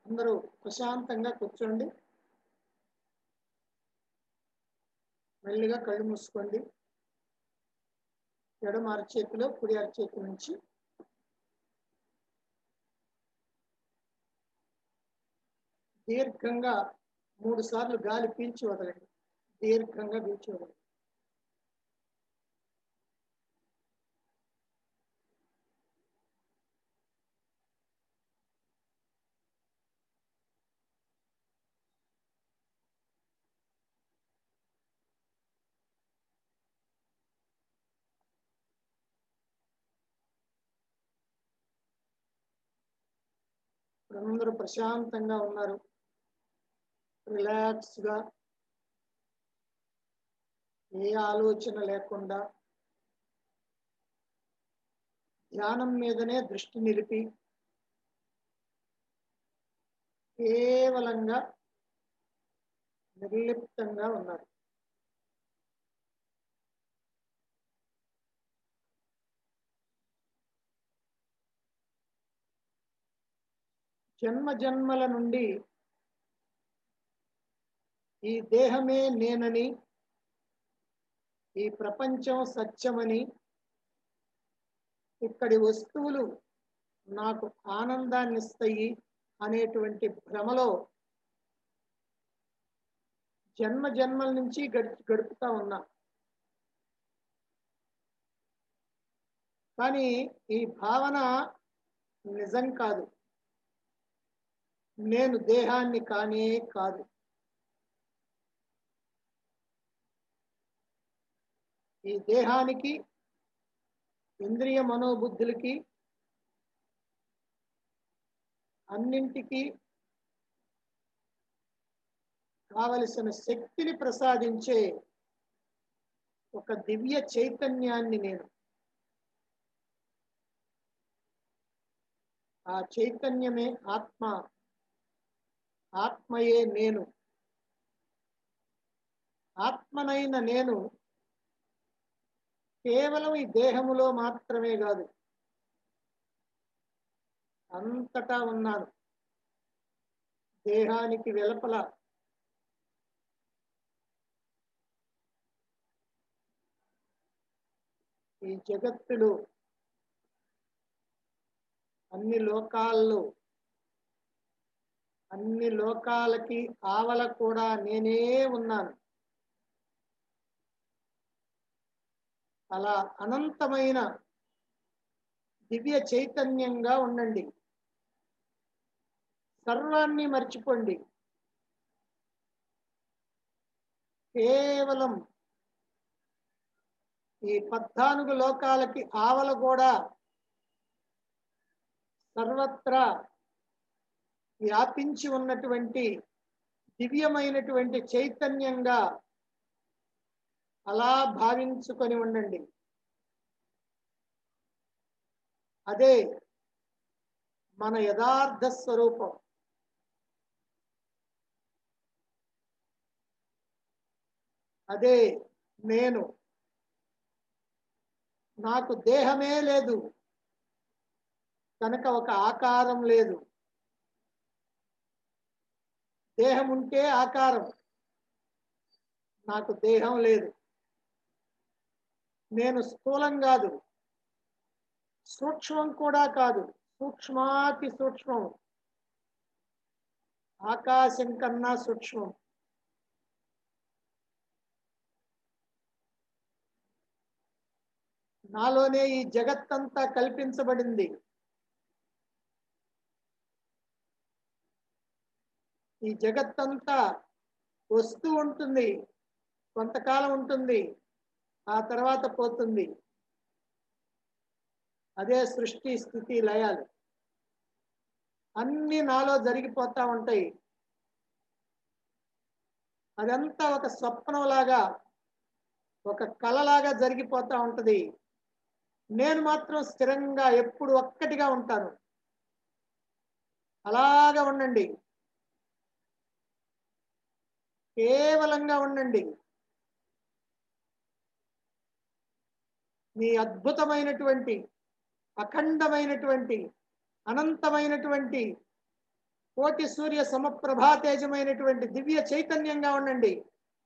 అందరూ ప్రశాంతంగా కూర్చోండి మెల్లిగా కళ్ళు మూసుకోండి ఎడమ అరచేతిలో కుడి అరచేతి నుంచి దీర్ఘంగా మూడు సార్లు గాలి పీల్చి వదలండి దీర్ఘంగా పీల్చి వదలండి ఇప్పుడు అందరూ ప్రశాంతంగా ఉన్నారు రిలాక్స్ గా ఏ ఆలోచన లేకుండా ధ్యానం మీదనే దృష్టి నిలిపి కేవలంగా నిర్లిప్తంగా ఉన్నారు జన్మ జన్మల నుండి ఈ దేహమే నేనని ఈ ప్రపంచం సత్యమని ఇక్కడి వస్తువులు నాకు ఆనందాన్ని ఇస్తాయి అనేటువంటి భ్రమలో జన్మ జన్మల నుంచి గడి గడుపుతా ఉన్నా కానీ ఈ భావన నిజం కాదు నేను దేహాన్ని కానే కాదు ఈ దేహానికి ఇంద్రియ మనోబుద్ధులకి అన్నింటికి కావలసిన శక్తిని ప్రసాదించే ఒక దివ్య చైతన్యాన్ని నేను ఆ చైతన్యమే ఆత్మ ఆత్మయే నేను ఆత్మనైన నేను కేవలం ఈ దేహములో మాత్రమే కాదు అంతటా ఉన్నాను దేహానికి వెలుపల ఈ జగత్తులో అన్ని లోకాల్లో అన్ని లోకాలకి ఆవల కూడా నేనే ఉన్నాను అలా అనంతమైన దివ్య చైతన్యంగా ఉండండి సర్వాన్ని మర్చిపోండి కేవలం ఈ పద్నాలుగు లోకాలకి ఆవల కూడా సర్వత్రా వ్యాపించి ఉన్నటువంటి దివ్యమైనటువంటి చైతన్యంగా అలా భావించుకొని ఉండండి అదే మన యథార్థ స్వరూపం అదే నేను నాకు దేహమే లేదు కనుక ఒక ఆకారం లేదు దేహం ఉంటే ఆకారం నాకు దేహం లేదు నేను స్థూలం కాదు సూక్ష్మం కూడా కాదు సూక్ష్మాతి సూక్ష్మం ఆకాశం కన్నా సూక్ష్మం నాలోనే ఈ జగత్తంతా కల్పించబడింది ఈ జగత్తంతా వస్తూ ఉంటుంది కొంతకాలం ఉంటుంది ఆ తర్వాత పోతుంది అదే సృష్టి స్థితి లయాలు అన్ని నాలో జరిగిపోతా ఉంటాయి అదంతా ఒక స్వప్నంలాగా ఒక కలలాగా జరిగిపోతా ఉంటది నేను మాత్రం స్థిరంగా ఎప్పుడు ఒక్కటిగా ఉంటాను అలాగా ఉండండి కేవలంగా ఉండండి మీ అద్భుతమైనటువంటి అఖండమైనటువంటి అనంతమైనటువంటి కోటి సూర్య సమప్రభా తేజమైనటువంటి దివ్య చైతన్యంగా ఉండండి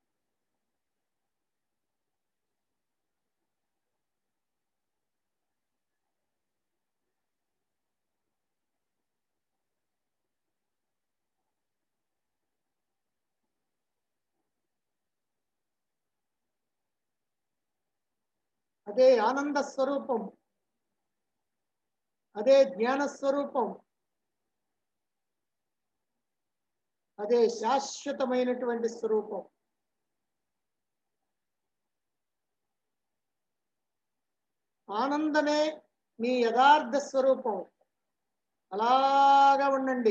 అదే ఆనంద స్వరూపం అదే జ్ఞాన స్వరూపం అదే శాశ్వతమైనటువంటి స్వరూపం ఆనందమే మీ యథార్థ స్వరూపం అలాగా ఉండండి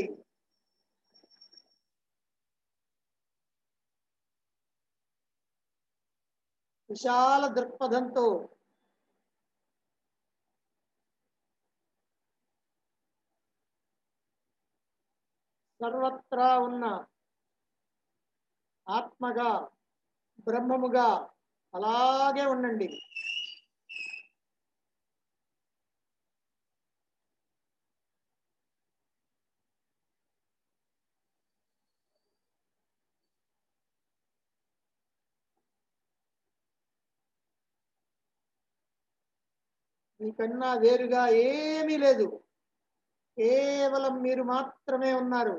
విశాల దృక్పథంతో సర్వత్రా ఉన్న ఆత్మగా బ్రహ్మముగా అలాగే ఉండండి మీకన్నా వేరుగా ఏమీ లేదు కేవలం మీరు మాత్రమే ఉన్నారు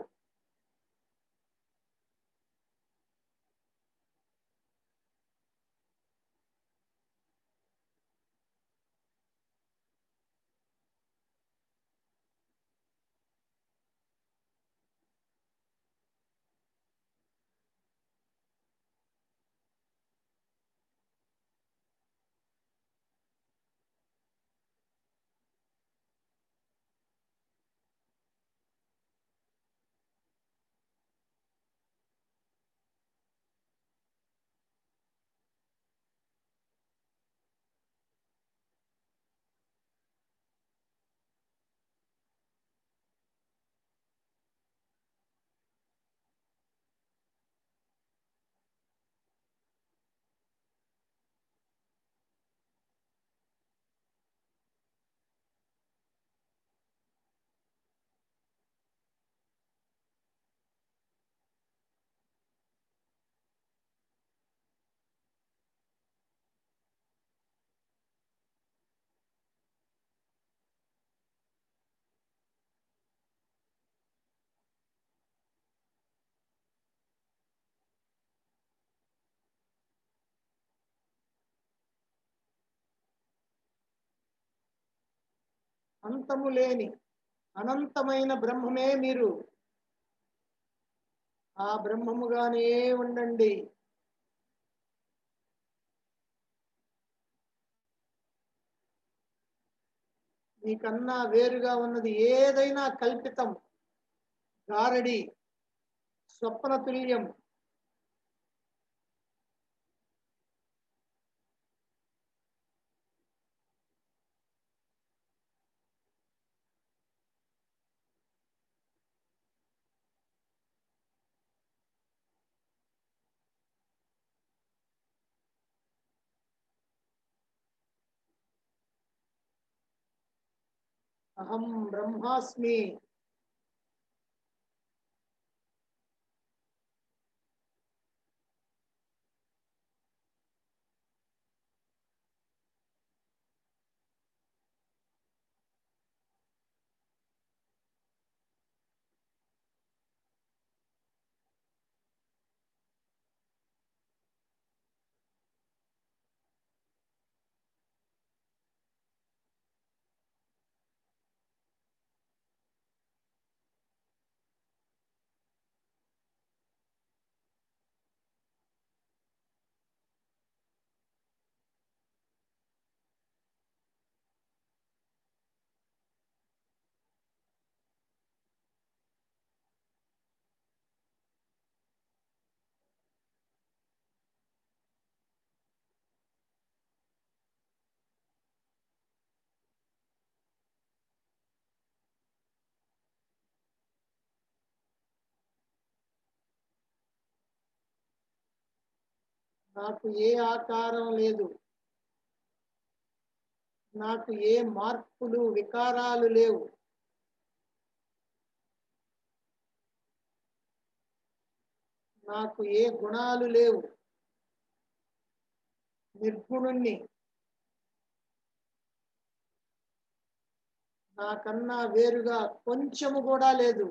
అంతము లేని అనంతమైన బ్రహ్మమే మీరు ఆ బ్రహ్మముగానే ఉండండి మీకన్నా వేరుగా ఉన్నది ఏదైనా కల్పితం గారడి స్వప్న తుల్యం అహం బ్రహ్మాస్మి నాకు ఏ ఆకారం లేదు నాకు ఏ మార్పులు వికారాలు లేవు నాకు ఏ గుణాలు లేవు నిర్గుణుణ్ణి నాకన్నా వేరుగా కొంచెము కూడా లేదు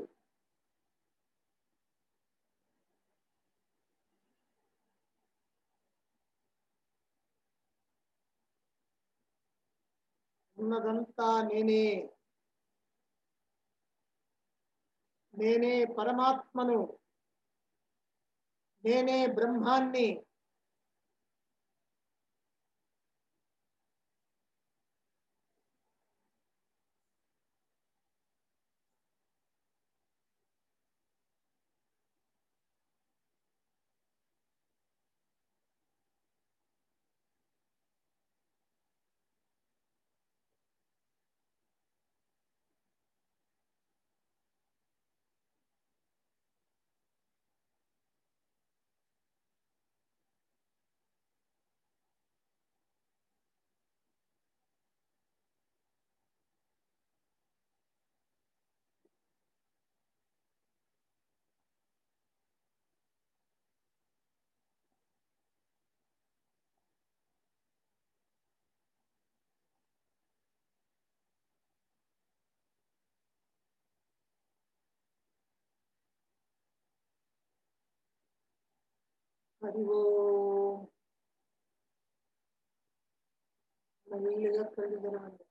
ఉన్నదంతా నేనే నేనే పరమాత్మను నేనే బ్రహ్మాన్ని హరి ఓం మెల్లిగా కళ్ళు తెరవండి